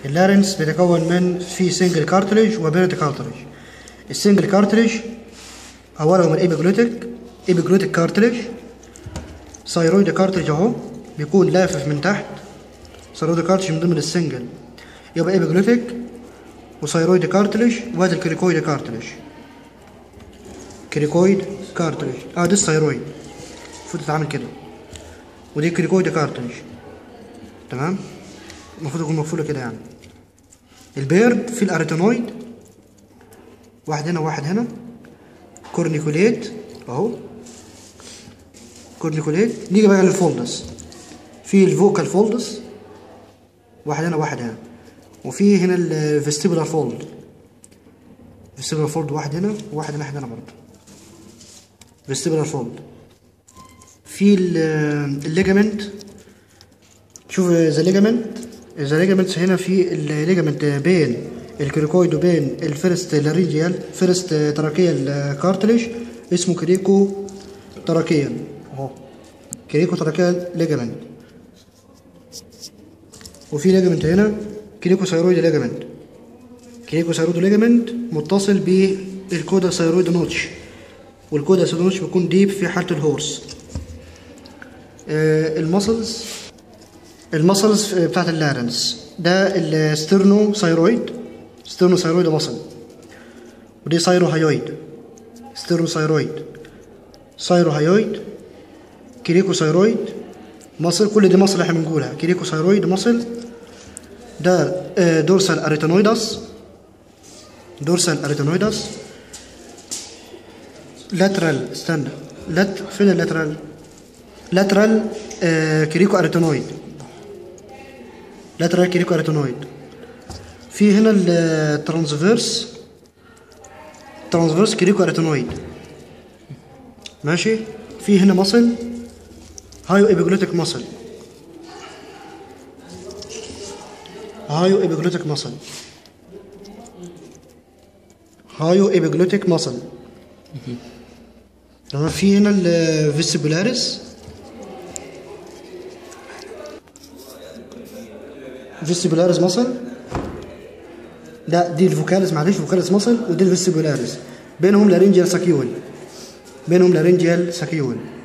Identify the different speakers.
Speaker 1: اللارنس بيتكون من في سنجل كارتريج وبيرت كارتريج السنجل كارتريج اولهم الابيجلوتيك ابيجلوتيك كارتريج ثايرويد كارتريج اهو بيكون لافف من تحت ثايرويد كارتريج من ضمن السنجل يبقى ابيجلوتيك وثايرويد كارتريج وهذا الكريكويد كارتريج كريكويد كارتريج اه دي الثايرويد المفروض تتعامل كده ودي كريكويد كارتريج تمام المفروض يكون مقفوله كده يعني البيرد في الاريتينويد واحد هنا وواحد هنا كورنيكوليت اهو كورنيكوليت نيجي بقى للفولدس في الفوكال فولدس واحد هنا واحد هنا وفي هنا الفيستيبولار فولد فيستيبولار فولد واحد هنا وواحد هنا واحد هنا برضه فيستيبولار فولد في الليجامنت شوف ذا ليجامنت ذا ليجامنتس هنا في الليجامنت بين الكريكويد وبين الفيرست لارينجيال فيرست تراكيال كارتليج اسمه كريكو تراكيال اهو كريكو تراكيال ليجامنت وفي ليجامنت هنا كريكو ثايرويد ليجامنت كريكو ثايرويد ليجامنت متصل بالكودا ثايرويد نوتش والكودا ثايرويد نوتش بيكون ديب في حالة الهورس آه المسلز المسلز بتاعت اللارنس ده السترنو ثايرويد ستيرنو ثايرويد مصل ودي سايرو هايويد ستيرنو ثايرويد سايرو هايويد كريكو ثايرويد مصل كل دي مصل احنا بنقولها كريكو ثايرويد مصل ده دورسال اريتينويدس دورسال اريتينويدس لاترال استنى لات فين اللاترال لاترال آه كريكو اريتينويد لاترال كريكو اريتينويد في هنا الترانسفيرس ترانسفيرس كريكو اريتينويد ماشي في هنا مصل هايو ايبيجلوتيك مصل هايو ايبيجلوتيك مصل هايو ايبيجلوتيك مصل تمام في هنا الفيستيبولاريس فيستيبولاريس مصل لا دي الفوكاليس معلش فوكاليس مصل ودي الفيستيبولاريس بينهم لارينجيال ساكيول بينهم لارينجيال ساكيول